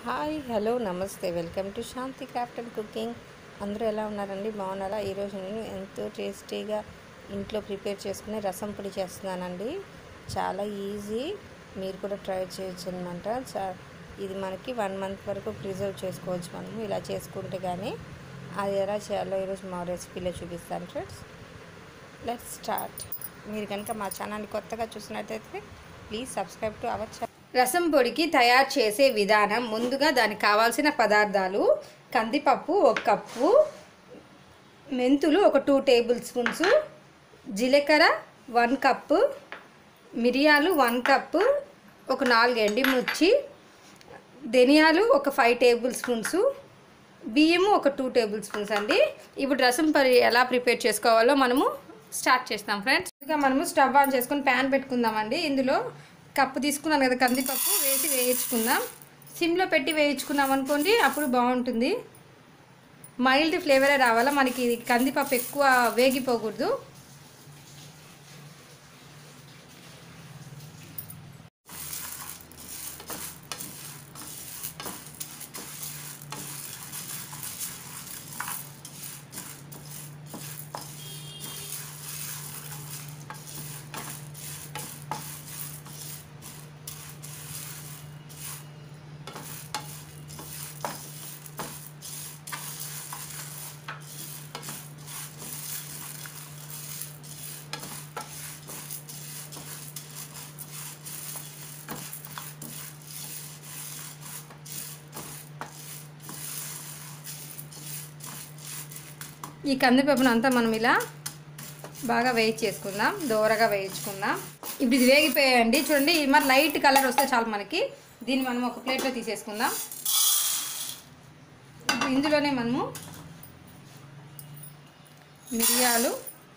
hi hello నమస్తే welcome to Shanti craft and cooking అందరూ ఎలా ఉన్నారండి బాగున్నారా ఈరోజు నేను ఎంతో టేస్టీగా ఇంట్లో ప్రిపేర్ చేసుకునే రసం పొడి చేస్తున్నానండి చాలా ఈజీ మీరు కూడా ట్రై చేయొచ్చు అనమాట చా ఇది మనకి వన్ మంత్ వరకు ప్రిజర్వ్ చేసుకోవచ్చు మనము ఇలా చేసుకుంటే కానీ అది ఎలా చేయాలో ఈరోజు మా రెసిపీలో చూపిస్తాను ఫ్రెండ్స్ లెట్ స్టార్ట్ మీరు కనుక మా ఛానల్ కొత్తగా చూసినట్టయితే please subscribe to our channel rasam పొడికి తయారు చేసే విధానం ముందుగా దానికి కావాల్సిన పదార్థాలు కందిపప్పు ఒక కప్పు మెంతులు ఒక టూ టేబుల్ స్పూన్స్ జీలకర్ర వన్ కప్పు మిరియాలు వన్ కప్పు ఒక నాలుగు ఎండిమిర్చి ధనియాలు ఒక ఫైవ్ టేబుల్ స్పూన్స్ బియ్యము ఒక టూ టేబుల్ స్పూన్స్ అండి ఇప్పుడు రసం పరి ఎలా ప్రిపేర్ చేసుకోవాలో మనము స్టార్ట్ చేస్తాం ఫ్రెండ్స్ ఇంకా మనము స్టవ్ ఆన్ చేసుకొని ప్యాన్ పెట్టుకుందామండి ఇందులో కప్పు తీసుకున్నాను కదా కందిపప్పు వేసి వేయించుకుందాం సిమ్లో పెట్టి వేయించుకున్నాం అనుకోండి అప్పుడు బాగుంటుంది మైల్డ్ ఫ్లేవరే రావాలా మనకి ఇది కందిపప్పు ఎక్కువ వేగిపోకూడదు ఈ కందిపప్పును అంతా మనం ఇలా బాగా వేయించేసుకుందాం దోరగా వేయించుకుందాం ఇప్పుడు ఇది వేగిపోయాయండి చూడండి ఇది మరి లైట్ కలర్ వస్తే చాలు మనకి దీన్ని మనం ఒక ప్లేట్లో తీసేసుకుందాం ఇప్పుడు ఇందులోనే మనము మిరియాలు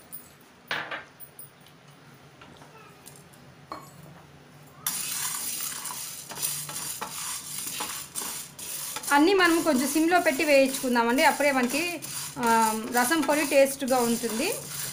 అన్నీ మనం కొంచెం సిమ్లో పెట్టి వేయించుకుందామండి అప్పుడే మనకి ఆ, రసం పొడి టేస్ట్గా ఉంటుంది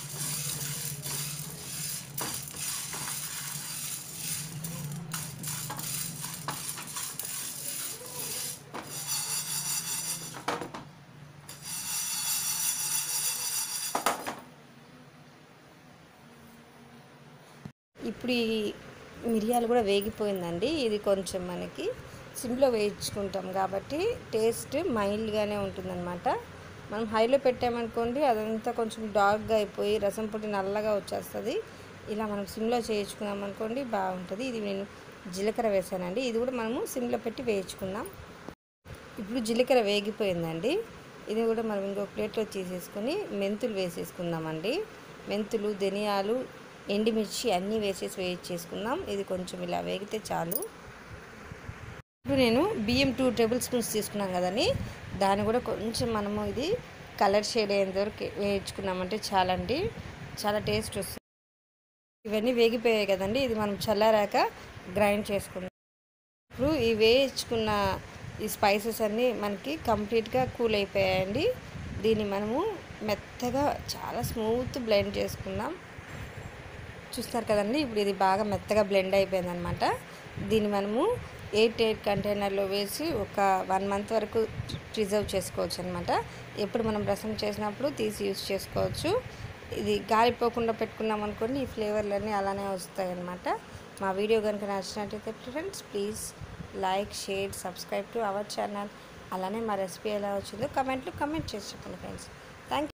ఇప్పుడు ఈ మిరియాలు కూడా వేగిపోయిందండి ఇది కొంచెం మనకి సిమ్లో వేయించుకుంటాం కాబట్టి టేస్ట్ మైల్డ్గానే ఉంటుందన్నమాట మనం హైలో పెట్టామనుకోండి అదంతా కొంచెం డార్క్గా అయిపోయి రసం పొడి నల్లగా వచ్చేస్తుంది ఇలా మనం సిమ్లో చేయించుకున్నాం అనుకోండి బాగుంటుంది ఇది నేను జీలకర్ర వేసానండి ఇది కూడా మనము సిమ్లో పెట్టి వేయించుకుందాం ఇప్పుడు జీలకర్ర వేగిపోయిందండి ఇది కూడా మనం ఇంకో ప్లేట్లో తీసేసుకొని మెంతులు వేసేసుకుందామండి మెంతులు ధనియాలు ఎండిమిర్చి అన్నీ వేసేసి వేయించేసుకుందాం ఇది కొంచెం ఇలా వేగితే చాలు ఇప్పుడు నేను బియ్యం టూ టేబుల్ స్పూన్స్ తీసుకున్నాం కదండి దాన్ని కూడా కొంచెం మనము ఇది కలర్ షేడ్ అయ్యేంత వరకు వేయించుకున్నామంటే చాలండి చాలా టేస్ట్ వస్తుంది ఇవన్నీ వేగిపోయాయి కదండి ఇది మనం చల్లారాక గ్రైండ్ చేసుకుందాం ఇప్పుడు ఈ వేయించుకున్న ఈ స్పైసెస్ అన్నీ మనకి కంప్లీట్గా కూల్ అయిపోయాయండి దీన్ని మనము మెత్తగా చాలా స్మూత్ బ్లెండ్ చేసుకుందాం చూస్తారు కదండి ఇప్పుడు ఇది బాగా మెత్తగా బ్లెండ్ అయిపోయిందనమాట దీన్ని మనము ఎయిట్ ఎయిట్ కంటైనర్లో వేసి ఒక వన్ మంత్ వరకు ప్రిజర్వ్ చేసుకోవచ్చు అనమాట ఎప్పుడు మనం రసం చేసినప్పుడు తీసి యూస్ చేసుకోవచ్చు ఇది గాలిపోకుండా పెట్టుకున్నాం అనుకోండి ఈ ఫ్లేవర్లన్నీ అలానే వస్తాయి అనమాట మా వీడియో కనుక నచ్చినట్టయితే friends please like share subscribe to our channel అలానే మా రెసిపీ ఎలా వచ్చిందో కమెంట్లు కమెంట్ చేసి చెప్పండి ఫ్రెండ్స్ థ్యాంక్